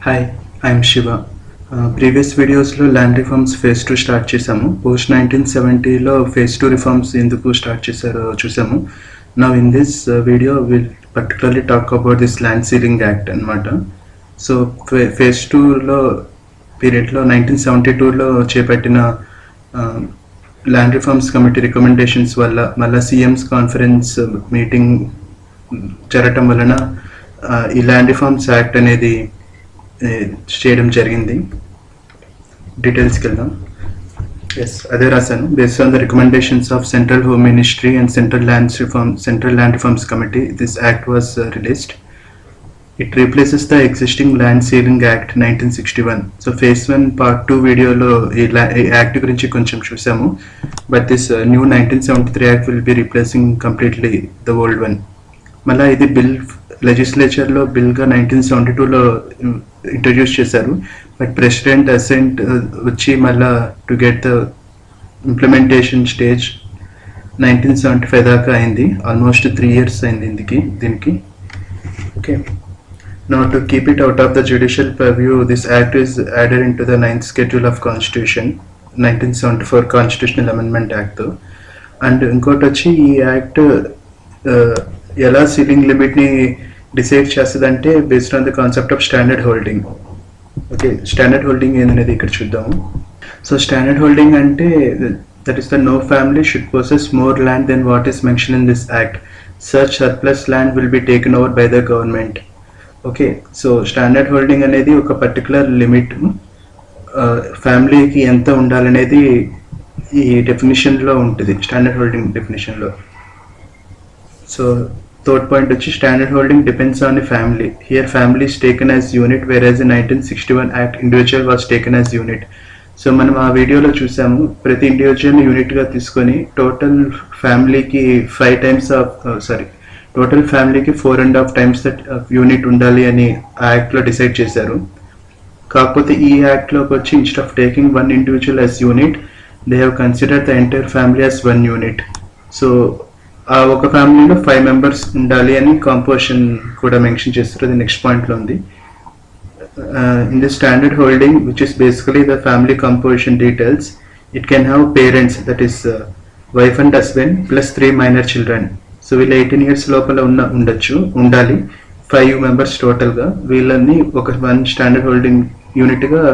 Hi I'm Shiva previous వీడియోస్లో land reforms phase two start చేసాము post nineteen సెవెంటీలో phase two reforms ఎందుకు start చేశారో చూసాము నా in this video will particularly talk about this land ceiling act అనమాట so phase టూలో పీరియడ్లో నైన్టీన్ సెవెంటీ టూలో చేపట్టిన ల్యాండ్ రిఫార్మ్స్ కమిటీ రికమెండేషన్స్ వల్ల మళ్ళీ సీఎంస్ కాన్ఫరెన్స్ మీటింగ్ జరగటం వలన ఆ, ఈ ల్యాండ్ రిఫార్మ్స్ యాక్ట్ అనేది ఏ, చేయడం జరిగింది డీటెయిల్స్కి వెళ్దాం ఎస్ అదే రాశాను based on the recommendations of central home ministry and central lands reform central land reforms committee this act was released it replaces the existing land ceiling act nineteen sixty one so phase one part two వీడియోలో ఈ లా- ఈ act గురించి కొంచెం చూసాము but this new nineteen seventy three act will be replacing completely the old one మళ్ళీ ఇది bill లెజిస్లేచర్లో బిల్గా నైన్టీన్ సెవెంటీ టూలో ఇంట్రడ్యూస్ చేశారు బట్ ప్రెసిడెంట్ అసెంట్ వచ్చి మళ్ళా to get the implementation stage nineteen seventy five దాకా అయింది ఆల్మోస్ట్ త్రీ ఇయర్స్ అయింది దీనికి దీనికి okay Now, to keep it out of the judicial purview, this act is added into the ninth schedule of Constitution, 1974 Constitutional Amendment Act. And ఇంకోటి వచ్చి ఈ act ఎలా ceiling లిమిట్ని డిసైడ్ చేస్తుందంటే based on the concept of standard holding okay standard holding ఏందనేది ఇక్కడ చూద్దాము so standard holding అంటే that is the no family should possess more land than what is mention in this act search surplus land will be taken over by the government okay so standard holding అనేది ఒక particular limit ఫ్యామిలీకి ఎంత ఉండాలనేది ఈ డెఫినేషన్లో ఉంటుంది standard holding డెఫినేషన్లో so third point వచ్చి standard holding depends on a family here family is taken as unit whereas nineteen sixty one act individual was taken as unit so మనం ఆ వీడియోలో చూసాము ప్రతి ఇండివిజువల్ యూనిట్గా తీసుకొని టోటల్ ఫ్యామిలీకి five times of sorry total ఫ్యామిలీకి four and half times that unit ఉండాలి అని ఆ యాక్ట్లో డిసైడ్ చేశారు కాకపోతే ఈ యాక్ట్లోకి వచ్చి instead of taking one individual as unit they have consider the entire family as one unit so ఆ ఒక ఫ్యామిలీలో ఫైవ్ మెంబర్స్ ఉండాలి అని కాంపోజిషన్ కూడా మెన్షన్ చేస్తారు అది నెక్స్ట్ పాయింట్లో ఉంది in the standard holding which is basically the family composition details it can have parents that is wife and husband plus three minor children so వీళ్ళు ఎయిటీన్ ఇయర్స్ లోపల ఉన్న ఉండొచ్చు ఉండాలి ఫైవ్ మెంబర్స్ టోటల్గా వీళ్ళని ఒక వన్ స్టాండర్డ్ హోల్డింగ్ యూనిట్గా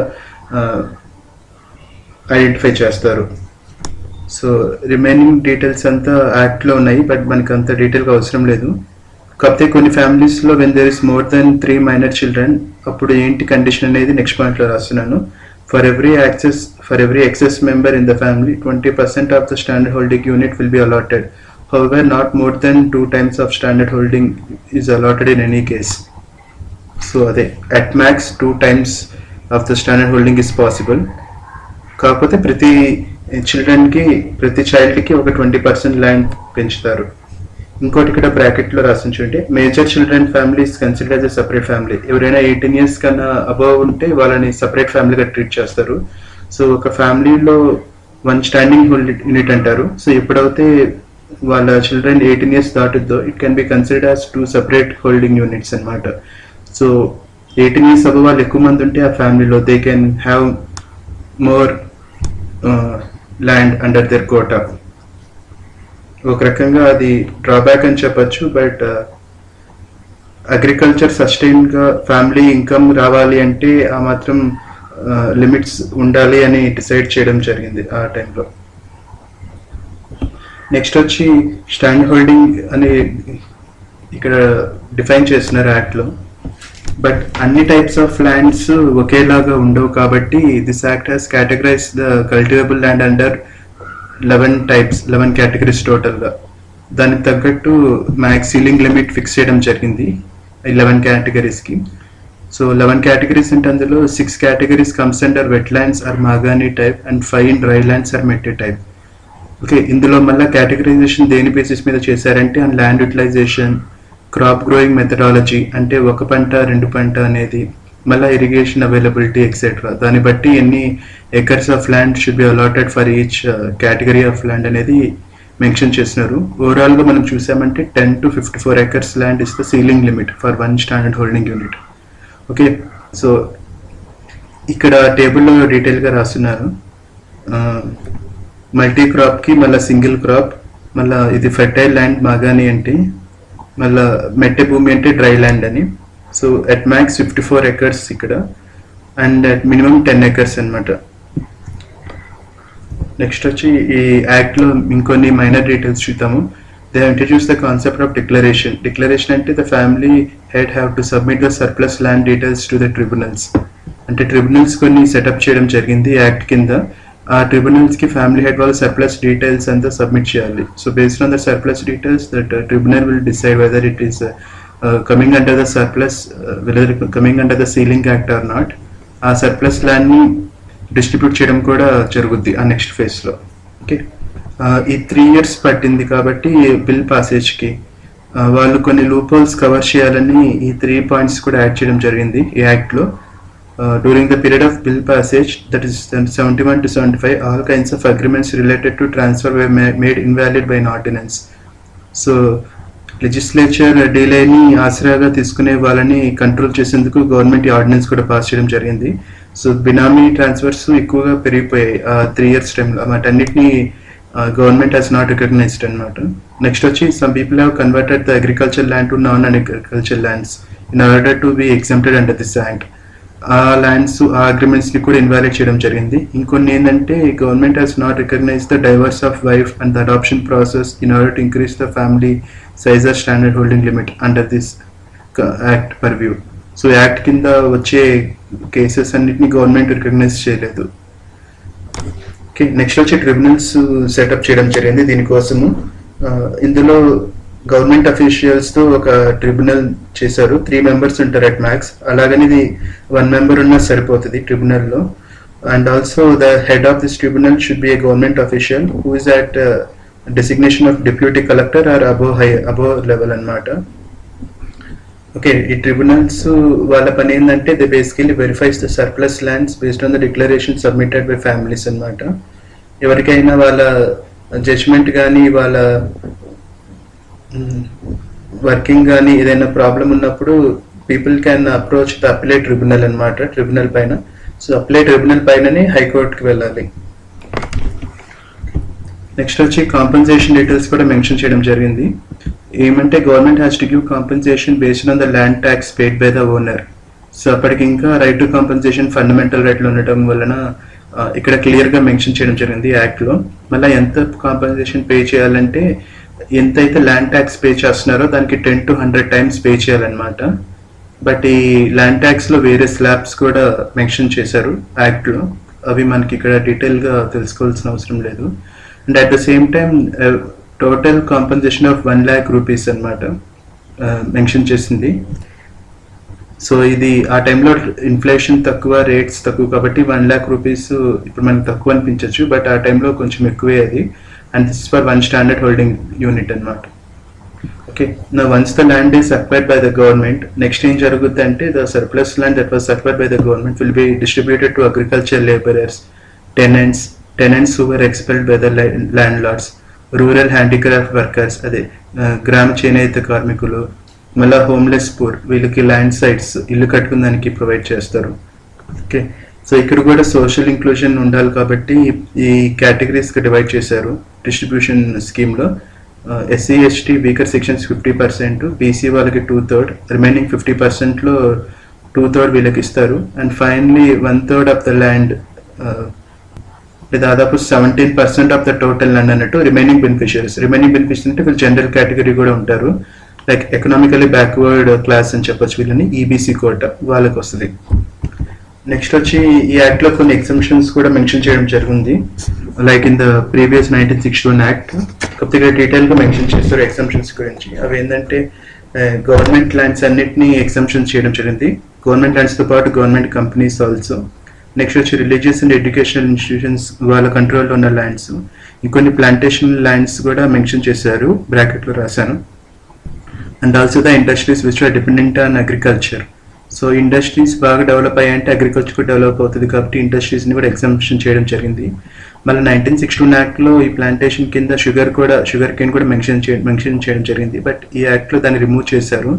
identify చేస్తారు సో రిమైనింగ్ డీటెయిల్స్ అంతా యాక్ట్లో ఉన్నాయి బట్ మనకి అంత డీటెయిల్గా అవసరం లేదు కాకపోతే కొన్ని ఫ్యామిలీస్లో when there is more than three minor children అప్పుడు ఏంటి కండిషన్ అనేది నెక్స్ట్ పాయింట్లో రాస్తున్నాను for every access for every excess member in the family twenty percent of the standard holding unit will be allotted however not more than two times of standard holding is allotted in any case so అదే at max two times of the standard holding is possible కాకపోతే ప్రతి చిల్డ్రన్కి ప్రతి చైల్డ్కి ఒక twenty percent land పెంచుతారు ఇంకోటి ఇక్కడ బ్రాకెట్లో రాసి చూడండి major children families consider as a separate family ఎవరైనా ఎయిటీన్ ఇయర్స్ కన్నా అబవ్ ఉంటే వాళ్ళని సపరేట్ ఫ్యామిలీగా ట్రీట్ చేస్తారు సో ఒక ఫ్యామిలీలో వన్ స్టాండింగ్ హోల్డ్ యూనిట్ అంటారు సో ఎప్పుడైతే వాళ్ళ చిల్డ్రన్ ఎయిటీన్ ఇయర్స్ దాటుద్దో it can be consider as two separate holding units అన్నమాట సో ఎయిటీన్ ఇయర్స్ అబవ్ వాళ్ళు ఎక్కువ మంది ఉంటే ఆ ఫ్యామిలీలో they can have more land under their quota ఒక రకంగా అది డ్రాబ్యాక్ అని చెప్పొచ్చు బట్ అగ్రికల్చర్ సస్టైన్గా ఫ్యామిలీ ఇన్కమ్ రావాలి అంటే ఆ మాత్రం లిమిట్స్ ఉండాలి అని డిసైడ్ చేయడం జరిగింది ఆ టైంలో నెక్స్ట్ వచ్చి స్టాండ్ హోల్డింగ్ అని ఇక్కడ డిఫైన్ చేస్తున్నారు యాక్ట్లో బట్ అన్ని టైప్స్ ఆఫ్ ల్యాండ్స్ ఒకేలాగా ఉండవు కాబట్టి this act has categorise the cultivable land under eleven types eleven categories టోటల్గా దానికి తగ్గట్టు మ్యాక్స్ సీలింగ్ లిమిట్ ఫిక్స్ చేయడం జరిగింది ఈ లెవెన్ కేటగిరీస్కి సో లెవెన్ కేటగిరీస్ అంటే అందులో six categories comes under wet lands or మాగానీ type and five in dry lands or మెట్టి టైప్ ఓకే ఇందులో మళ్ళీ కేటగరైజేషన్ దేని బేసిస్ మీద చేశారంటే and land utilisation crop growing methodology అంటే ఒక పంట రెండు పంట అనేది మళ్ళీ ఇరిగేషన్ అవైలబిలిటీ ఎక్సెట్రా దాన్ని బట్టి ఎన్ని acres of land should be allotted for each category of land అనేది మెన్షన్ చేస్తున్నారు ఓవరాల్గా మనం చూసామంటే ten to fifty four acres land is the ceiling limit for one standard holding unit okay so ఇక్కడ టేబుల్లో డీటెయిల్గా రాస్తున్నారు మల్టీ క్రాప్కి మళ్ళీ సింగిల్ క్రాప్ మళ్ళీ ఇది ఫెర్టైల్ ల్యాండ్ మాగాని అంటే మళ్ళీ మెట్టె భూమి అంటే డ్రై ల్యాండ్ అని so at max fifty four acres ఇక్కడ and at minimum ten acres అనమాట నెక్స్ట్ వచ్చి ఈ యాక్ట్లో ఇంకొన్ని మైనర్ డీటెయిల్స్ చూద్దాము they introduce the concept of declaration declaration అంటే the family head have to submit the surplus land details to the tribunals అంటే tribunals కొన్ని సెటప్ చేయడం జరిగింది యాక్ట్ కింద ఆ ట్రిబ్యునల్స్ కి ఫ్యామిలీ హెడ్ వాళ్ళ సర్ప్లస్ డీటెయిల్స్ అంతా సబ్మిట్ చేయాలి so based on the surplus details that tribunal will decide whether it is coming under the surplus whether coming under the ceiling act or not ఆ surplus land ని distribute చేయడం కూడా జరుగుద్ది ఆ next phase లో okay ఈ three years పట్టింది కాబట్టి బిల్ పాసేజ్ కి ఆ, వాళ్ళు కొన్ని లూపోల్స్ కవర్ చేయాలని ఈ త్రీ పాయింట్స్ కూడా యాడ్ చేయడం జరిగింది ఈ యాక్ట్ లో during the period of bill passage that is seventy one to seventy five all kinds of agreements related to transfer made invalid by an ordinance so legislature డీలేని ఆసరాగా తీసుకునే వాళ్ళని control చేసేందుకు గవర్నమెంట్ ఈ ఆర్డినెన్స్ కూడా pass చేయడం జరిగింది so బినామీ transfers ఎక్కువగా పెరిగిపోయాయి ఆ త్రీ ఇయర్స్ టైంలో వాటన్నిటిని గవర్నమెంట్ హాస్ నాట్ రికగ్నైజ్డ్ అనమాట నెక్స్ట్ వచ్చి some people have converted the agriculture land to non agriculture lands in order to be exempted under this act ఆ ల్యాండ్స్ ఆ అగ్రిమెంట్స్ ని కూడా ఇన్వాలిడ్ చేయడం జరిగింది ఇంకొన్ని ఏంటంటే government has not recognise the divorce of wife and the adoption process in order to increase the family size or standard holding limit under this act purview so act కింద వచ్చే cases అన్నిటిని government recognise చేయలేదు okay next వచ్చి tribunals setup చేయడం జరిగింది దీనికోసము ఆ, ఇందులో government officials తో ఒక ట్రిబ్యునల్ చేశారు త్రీ మెంబర్స్ ఉంటారు అట్ మ్యాక్స్ అలాగని ఇది వన్ మెంబర్ ఉన్నా సరిపోతుంది ట్రిబ్యునల్ లో and also the head of this tribunal should be a government official who is at designation of deputy collector or above high above level అన్నమాట okay ఈ tribunals వాళ్ళ పని ఏంటంటే they basically verifies the surplus lands based on the declaration submitted by families అన్నమాట ఎవరికైనా వాళ్ళ judgement కానీ వాళ్ళ వర్కింగ్ కానీ ఏదైనా ప్రాబ్లం ఉన్నప్పుడు people can approach the appellate tribunal అన్నమాట ట్రిబ్యునల్ పైన సో అప్లై ట్రిబ్యునల్ పైననే హైకోర్టుకి వెళ్ళాలి నెక్స్ట్ వచ్చి కాంపెన్సేషన్ డీటెయిల్స్ కూడా మెన్షన్ చేయడం జరిగింది ఏమంటే government has to give compensation based on the land tax paid by the owner so అప్పటికి ఇంకా రైట్ టు కాంపెన్సేషన్ ఫండమెంటల్ రైట్లు ఉండటం వలన ఆ, ఇక్కడ క్లియర్ గా మెన్షన్ చేయడం జరిగింది యాక్ట్ లో మళ్ళీ ఎంత కాంపెన్సేషన్ పే చేయాలంటే ఎంతైతే ల్యాండ్ ట్యాక్స్ పే చేస్తున్నారో దానికి ten to hundred times pay చేయాలన్నమాట బట్ ఈ ల్యాండ్ ట్యాక్స్ లో వేరే స్లాబ్స్ కూడా మెన్షన్ చేశారు యాక్ట్ లో అవి మనకి ఇక్కడ డీటెయిల్ గా తెలుసుకోవాల్సిన అవసరం లేదు and at the same time total compensation of one lakh rupees అనమాట మెన్షన్ చేసింది సో ఇది ఆ టైంలో ఇన్ఫ్లేషన్ తక్కువ రేట్స్ తక్కువ కాబట్టి వన్ ల్యాక్ రూపీస్ ఇప్పుడు మనకు తక్కువ అనిపించవచ్చు బట్ ఆ టైంలో కొంచెం ఎక్కువే అది and this for one standard holding unit అన్నమాట ఓకే నా once the land is acquired by the government next ఏం జరుగుద్ది అంటే the surplus land that was acquired by the government will be distributed to agriculture labourers tenants tenants who were expelled by the landlords rural handicraft workers అదే ఆ, గ్రామ చేనేత కార్మికులు మళ్ళా homeless poor వీళ్ళకి ల్యాండ్ సైట్స్ ఇల్లు కట్టుకున్న దానికి ప్రొవైడ్ చేస్తారు ఓకే సో ఇక్కడ కూడా సోషల్ ఇంక్లూజన్ ఉండాలి కాబట్టి ఈ కేటగిరీస్ కి డివైడ్ చేశారు డిస్ట్రిబ్యూషన్ స్కీమ్ లో SC ST weaker sections fifty percent BC వాళ్ళకి two third remaining fifty percent లో టూ థర్డ్ వీళ్ళకి ఇస్తారు and finally one third of the land దాదాపు seventeen percent of the total land అన్నట్టు remaining beneficiaries remaining beneficiaries అంటే వీళ్ళు general category కూడా ఉంటారు లైక్ ఎకనామికలీ బ్యాక్వర్డ్ క్లాస్ అని చెప్పొచ్చు వీళ్ళని ఈబీసీ కోట వాళ్ళకి వస్తుంది నెక్స్ట్ వచ్చి ఈ యాక్ట్ లో కొన్ని ఎగ్జంప్షన్స్ కూడా మెన్షన్ చేయడం జరిగింది like in the previous nineteen sixty one act కాకపోతే ఇక్కడ డీటెయిల్ గా మెన్షన్ చేస్తారు ఎగ్జంప్షన్స్ గురించి అవి ఏంటంటే గవర్నమెంట్ ల్యాండ్స్ అన్నిటిని ఎగ్జంప్షన్స్ చేయడం జరిగింది గవర్నమెంట్ ల్యాండ్స్ తో పాటు గవర్నమెంట్ కంపెనీస్ ఆల్సో నెక్స్ట్ వచ్చి రిలీజియస్ అండ్ ఎడ్యుకేషనల్ ఇన్స్టిట్యూషన్స్ వాళ్ళ కంట్రోల్లో ఉన్న ల్యాండ్స్ ఇంకొన్ని ప్లాంటేషన్ ల్యాండ్స్ కూడా మెన్షన్ చేశారు బ్రాకెట్ లో రాశాను and also the industries which are dependent on agriculture so industries బాగా డెవలప్ అయ్యాయంటే అగ్రికల్చర్ కూడా డెవలప్ అవుతుంది కాబట్టి ఇండస్ట్రీస్ ని కూడా ఎగ్జామిషన్ చేయడం జరిగింది మళ్ళీ నైన్టీన్ సిక్స్టీ వన్ యాక్ట్ లో ఈ ప్లాంటేషన్ కింద షుగర్ కూడా షుగర్ కేన్ కూడా మెన్షన్ చే మెన్షన్ చేయడం జరిగింది బట్ ఈ యాక్ట్ లో దాన్ని రిమూవ్ చేశారు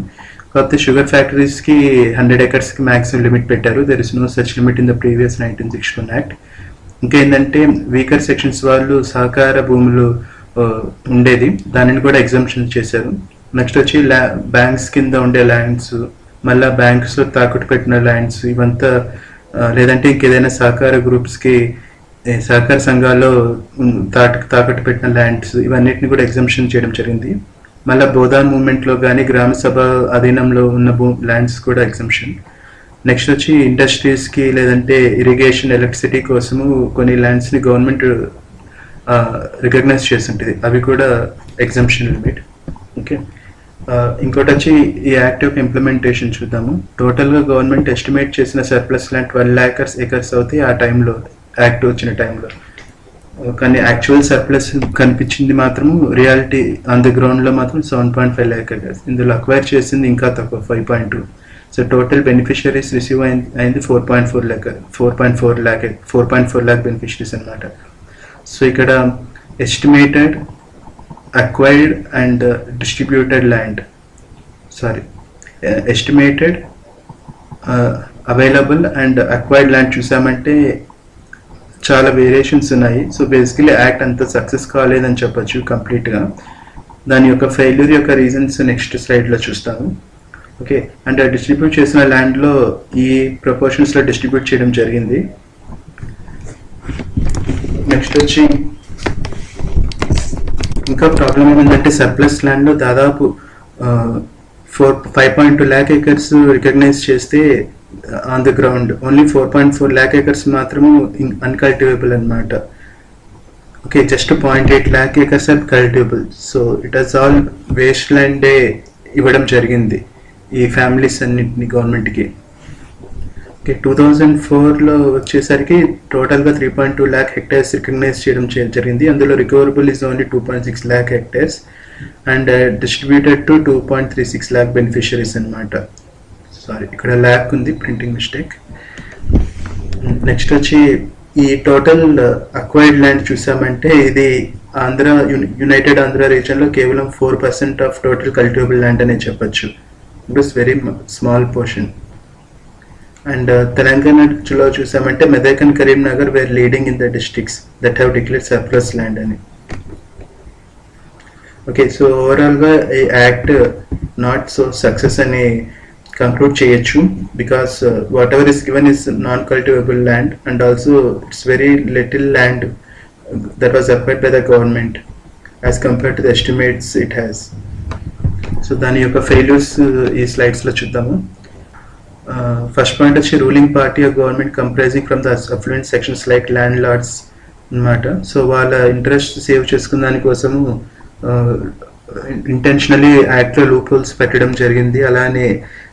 కాకపోతే షుగర్ ఫ్యాక్టరీస్కి హండ్రెడ్ ఎకర్స్కి మ్యాక్సిమం లిమిట్ పెట్టారు there is no such limit in the previous nineteen sixty one act ఇంకా ఏంటంటే వీకర్ సెక్షన్స్ వాళ్ళు సహకార భూములు ఆ, ఉండేది దానిని కూడా ఎగ్జామ్షన్ చేశారు నెక్స్ట్ వచ్చి ల్యా బ్యాంక్స్ కింద ఉండే ల్యాండ్స్ మళ్ళీ బ్యాంక్స్లో తాకట్టు పెట్టిన ల్యాండ్స్ ఇవంతా ఆ, లేదంటే ఇంకేదైనా సహకార గ్రూప్స్కి ఏ, సహకార సంఘాల్లో ఉన్- తాట తాకట్టు పెట్టిన ల్యాండ్స్ ఇవన్నిటిని కూడా ఎగ్జామ్షన్ చేయడం జరిగింది మళ్ళీ బోధాన్ మూమెంట్లో కానీ గ్రామ సభ అధీనంలో ఉన్న భూ ల్యాండ్స్ కూడా ఎగ్జామ్షన్ నెక్స్ట్ వచ్చి ఇండస్ట్రీస్కి లేదంటే ఇరిగేషన్ ఎలక్ట్రిసిటీ కోసము కొన్ని ల్యాండ్స్ని గవర్నమెంట్ రికగ్నైజ్ చేస్తుంటుంది అవి కూడా ఎగ్జామ్షన్ లిమిట్ ఓకే ఇంకోటి వచ్చి ఈ యాక్ట్ యొక్క ఇంప్లిమెంటేషన్ చూద్దాము టోటల్గా గవర్నమెంట్ ఎస్టిమేట్ చేసిన surplus land twelve lakh acres acres అవుతాయి ఆ టైంలో యాక్ట్ వచ్చిన టైంలో కానీ యాక్చువల్ సర్ప్లస్ కనిపించింది మాత్రం రియాలిటీ ఆన్ ద గ్రౌండ్లో మాత్రం seven point five lakh acres ఇందులో అక్వైర్ చేసింది ఇంకా తక్కువ five point two so total beneficiaries receive అయింది అయింది four point four lakh four point four lakh four point four lakh beneficiaries అనమాట సో ఇక్కడ estimated acquired and distributed land sorry estimated available and acquired land చూసామంటే చాలా వేరియేషన్స్ ఉన్నాయి సో బేసికలీ యాక్ట్ అంత success కాలేదని చెప్పొచ్చు కంప్లీట్గా దాని యొక్క ఫెయిల్యూర్ యొక్క రీజన్స్ నెక్స్ట్ స్లైడ్లో చూస్తాము ఓకే అండ్ డిస్ట్రిబ్యూట్ చేసిన ల్యాండ్లో ఈ ప్రపోర్షన్స్లో డిస్ట్రిబ్యూట్ చేయడం జరిగింది నెక్స్ట్ వచ్చి ఇంకా ప్రాబ్లం ఏమిటంటే సర్ప్లస్ ల్యాండ్లో దాదాపు four five point two lakh acres recognise చేస్తే on the ground only four point four lakh acres మాత్రము అన్కల్టివేబుల్ అనమాట okay just point eight lakh acres are cultivable so it has all waste ల్యాండే ఇవ్వడం జరిగింది ఈ ఫ్యామిలీస్ అన్నింటిని గవర్నమెంట్కి ఓకే టూ థౌజండ్ ఫోర్లో వచ్చేసరికి టోటల్గా three point two lakh hectares recognise చేయడం చే- జరిగింది అందులో recoverable is only two point six lakh hectares and distributed to two point three six lakh beneficiaries అనమాట సారీ ఇక్కడ ల్యాక్ ఉంది ప్రింటింగ్ మిస్టేక్ నెక్స్ట్ వచ్చి ఈ టోటల్ అక్వైర్డ్ ల్యాండ్ చూసామంటే ఇది ఆంధ్ర యునైటెడ్ ఆంధ్ర రీజన్లో కేవలం four percent of total cultivable land అనే చెప్పొచ్చు it is very small portion and తెలంగాణలో చూసామంటే Medak and Karimnagar were leading in the districts that have declare surplus land అని ఓకే సో ఓవరాల్గా ఈ యాక్ట్ నాట్ సో సక్సెస్ అని కంక్లూడ్ చేయొచ్చు because whatever is given is non cultivable land and also it's very little land that was acquired by the government as compare to the estimates it has so దాని యొక్క failures ఈ స్లైడ్స్లో చూద్దాము first point వచ్చి ruling party of government comprising from the affluent sections like landlords అనమాట so వాళ్ళ interest save చేసుకున్న దానికోసము ఇంటెన్షనలీ యాక్ట్లో లూప్ హోల్స్ పెట్టడం జరిగింది అలానే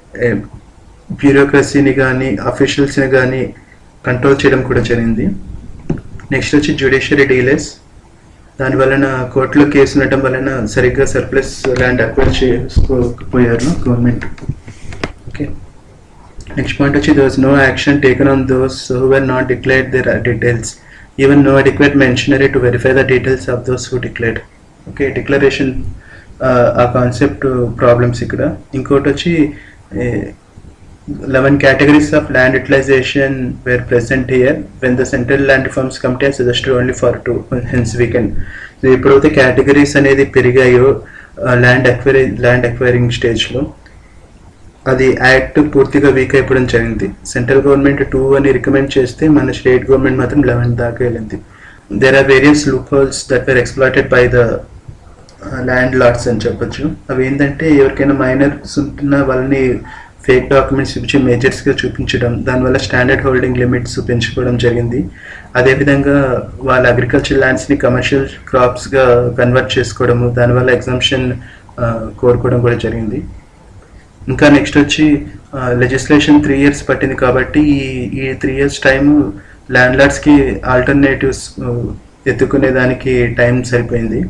బ్యూరోక్రసీని కానీ అఫీషియల్స్ని కానీ కంట్రోల్ చేయడం కూడా జరిగింది నెక్స్ట్ వచ్చి జ్యుడిషియరీ డీలర్స్ దాని వలన కోర్టులో కేసు ఉండటం వలన సరిగ్గా సర్ప్లస్ ల్యాండ్ అక్వైర్ చేసుకోకపోయారు గవర్నమెంట్ ఓకే నెక్స్ట్ పాయింట్ వచ్చి there was no action taken on those who were not declared their details even no adequate machinery to verify the details of those who declared okay declaration ఆ concept problems ఇక్కడ ఇంకోటి వచ్చి eleven categories of land utilisation were present here when the central land reforms committee suggested only for two hence weakened so ఎప్పుడైతే categories అనేది పెరిగాయో land అక్వైరీ land acquiring స్టేజ్లో అది act పూర్తిగా వీక్ అయిపోవడం జరిగింది సెంట్రల్ గవర్నమెంట్ టూ అని రికమెండ్ చేస్తే మన స్టేట్ గవర్నమెంట్ మాత్రం లెవెన్ దాకా వెళ్ళింది there are various loopholes that were exploited by the landlords అని చెప్పొచ్చు అవి ఏంటంటే ఎవరికైనా మైనర్స్ ఉంటున్న వాళ్ళని ఫేక్ డాక్యుమెంట్స్ ఇచ్చి మేజర్స్గా చూపించడం దానివల్ల స్టాండర్డ్ హోల్డింగ్ లిమిట్స్ పెంచుకోవడం జరిగింది అదేవిధంగా వాళ్ళ అగ్రికల్చర్ ల్యాండ్స్ని కమర్షియల్ క్రాప్స్గా కన్వర్ట్ చేసుకోవడము దానివల్ల ఎగ్జామ్షన్ కోరుకోవడం కూడా జరిగింది ఇంకా నెక్స్ట్ వచ్చి లెజిస్లేషన్ త్రీ ఇయర్స్ పట్టింది కాబట్టి ఈ ఈ త్రీ ఇయర్స్ టైం ల్యాండ్ లార్డ్స్కి ఆల్టర్నేటివ్స్ ఎత్తుకునే దానికి టైం సరిపోయింది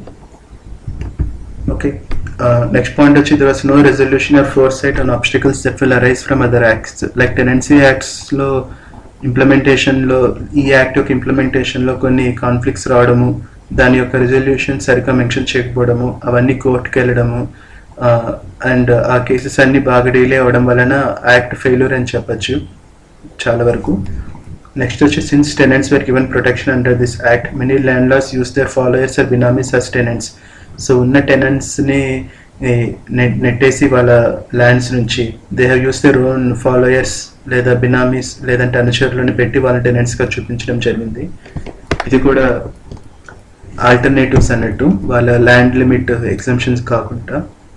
ఓకే నెక్స్ట్ పాయింట్ వచ్చి there was no resolution or foresight and obstacles that will arise from other acts like tenancy యాక్ట్స్లో ఇంప్లిమెంటేషన్లో ఈ యాక్ట్ యొక్క ఇంప్లిమెంటేషన్లో కొన్ని కాన్ఫ్లిక్ట్స్ రావడము దాని యొక్క రెజల్యూషన్ సరిగ్గా మెన్షన్ చేయకపోవడము అవన్నీ కోర్టుకి వెళ్ళడము అండ్ ఆ కేసెస్ అన్ని బాగా డిలే అవ్వడం వలన యాక్ట్ ఫెయిల్యూర్ అని చెప్పొచ్చు చాలా వరకు నెక్స్ట్ వచ్చి since tenants were given protection under this act many landlords use their followers or benamis as tenants so ఉన్న టెనెంట్స్ని నెట్టేసి వాళ్ళ ల్యాండ్స్ నుంచి they have use their own followers లేదా బినామీస్ లేదంటే అనుచరులను పెట్టి వాళ్ళ టెనెంట్స్గా చూపించడం జరిగింది ఇది కూడా ఆల్టర్నేటివ్స్ అన్నట్టు వాళ్ళ ల్యాండ్ లిమిట్ ఎగ్జామ్షన్స్ కాకుండా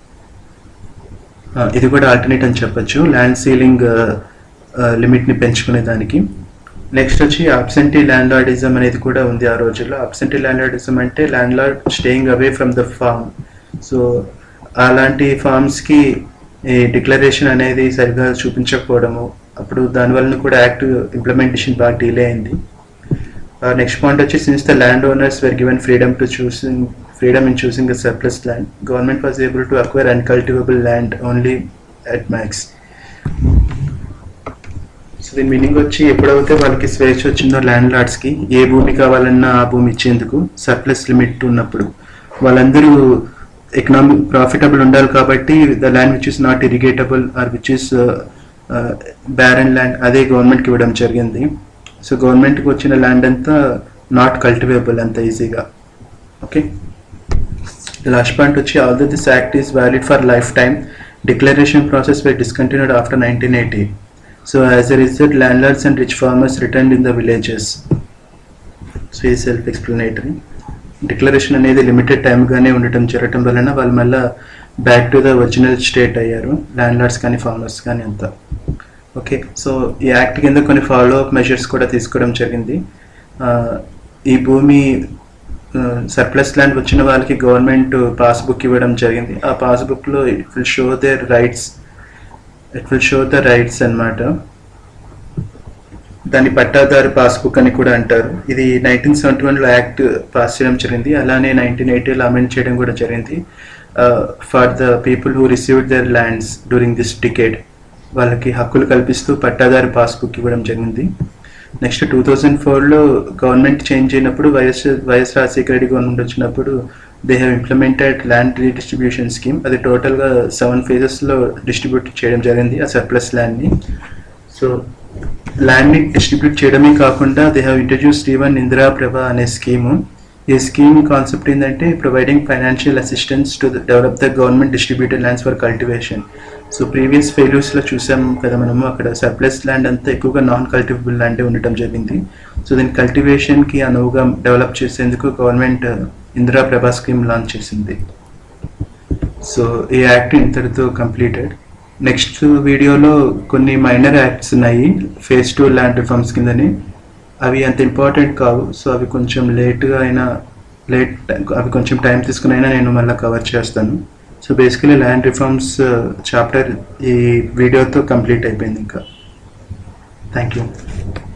ఆ, ఇది కూడా ఆల్టర్నేట్ అని చెప్పొచ్చు ల్యాండ్ సీలింగ్ లిమిట్ని పెంచుకునే దానికి నెక్స్ట్ వచ్చి అబ్సెంటీ ల్యాండ్ లార్డిజం అనేది కూడా ఉంది ఆ రోజుల్లో అబ్సెంటీ ల్యాండ్ లార్డిజం అంటే landlord staying away from the farm so అలాంటి ఫార్మ్స్కి ఈ డిక్లరేషన్ అనేది సరిగ్గా చూపించకపోవడము అప్పుడు దానివల్ల కూడా యాక్ట్ ఇంప్లిమెంటేషన్ బాగా డిలే అయింది నెక్స్ట్ పాయింట్ వచ్చి since the land owners were given freedom to choosing freedom in choosing the surplus land government was able to acquire uncultivable land only at max so దీని meaning వచ్చి ఎప్పుడైతే వాళ్ళకి స్వేచ్ఛ వచ్చిందో land లార్డ్స్కి ఏ భూమి కావాలన్నా ఆ భూమి ఇచ్చేందుకు సర్ప్లస్ లిమిట్ ఉన్నప్పుడు వాళ్ళందరూ ఎకనామిక్ ప్రాఫిటబుల్ ఉండాలి కాబట్టి the land which is not irrigable or which is barren land అదే గవర్నమెంట్కి ఇవ్వడం జరిగింది సో గవర్నమెంట్కి వచ్చిన ల్యాండ్ అంతా నాట్ కల్టివేబుల్ అంత ఈజీగా ఓకే లాస్ట్ పాయింట్ వచ్చి although this act is valid for life time declaration process was discontinued after nineteen eighty so as a result landlords and rich farmers return in the villages so ఈ self explanatory declaration అనేది limited టైమ్గానే ఉండటం జరగటం వలన వాళ్ళు మళ్ళీ back to the original state అయ్యారు landlords కానీ ఫార్మర్స్ కానీ అంతా ఓకే సో ఈ యాక్ట్ కింద కొన్ని ఫాలో అప్ మెజర్స్ కూడా తీసుకోవడం జరిగింది ఆ, ఈ భూమి సర్ప్లస్ ల్యాండ్ వచ్చిన వాళ్ళకి గవర్నమెంట్ పాస్బుక్ ఇవ్వడం జరిగింది ఆ పాస్బుక్లో it will show their rights it will show the rights అన్నమాట దాన్ని పట్టాదారు పాస్బుక్ అని కూడా అంటారు ఇది నైన్టీన్ సెవెంటీ వన్లో యాక్ట్ పాస్ చేయడం జరిగింది అలానే నైన్టీన్ ఎయిటీలో అమెండ్ చేయడం కూడా జరిగింది for the people who received their lands during this ticket వాళ్ళకి హక్కులు కల్పిస్తూ పట్టాదారు పాస్బుక్ ఇవ్వడం జరిగింది నెక్స్ట్ టూ థౌజండ్ ఫోర్లో గవర్నమెంట్ చేంజ్ అయినప్పుడు YS YS Rajasekhara Reddy government వచ్చినప్పుడు they have implemented land redistribution scheme అది టోటల్గా సెవెన్ ఫేజెస్లో డిస్ట్రిబ్యూట్ చేయడం జరిగింది ఆ సర్ప్లస్ ల్యాండ్ని సో ల్యాండ్ని డిస్ట్రిబ్యూట్ చేయడమే కాకుండా they have introduced even Indira Prabha అనే స్కీము ఈ స్కీమ్ కాన్సెప్ట్ ఏంటంటే providing financial assistance to develop the government distributed lands for cultivation so previous ఫెయిల్యూర్స్లో చూసాం కదా మనము అక్కడ సర్ప్లస్ ల్యాండ్ అంతా ఎక్కువగా నాన్ కల్టివబుల్ ల్యాండే ఉండటం జరిగింది సో దీని కల్టివేషన్కి అనువుగా డెవలప్ చేసేందుకు government Indira Prabha scheme launch చేసింది సో ఈ యాక్ట్ ఇంతటితో కంప్లీటెడ్ నెక్స్ట్ వీడియోలో కొన్ని మైనర్ యాక్ట్స్ ఉన్నాయి ఫేజ్ టూ ల్యాండ్ రిఫార్మ్స్ కిందని అవి అంత ఇంపార్టెంట్ కావు సో అవి కొంచెం లేట్గా అయినా లేట్ అవి కొంచెం టైం తీసుకుని అయినా నేను మళ్ళీ కవర్ చేస్తాను so basically land reforms chapter ఈ వీడియోతో కంప్లీట్ అయిపోయింది ఇంకా థ్యాంక్ యూ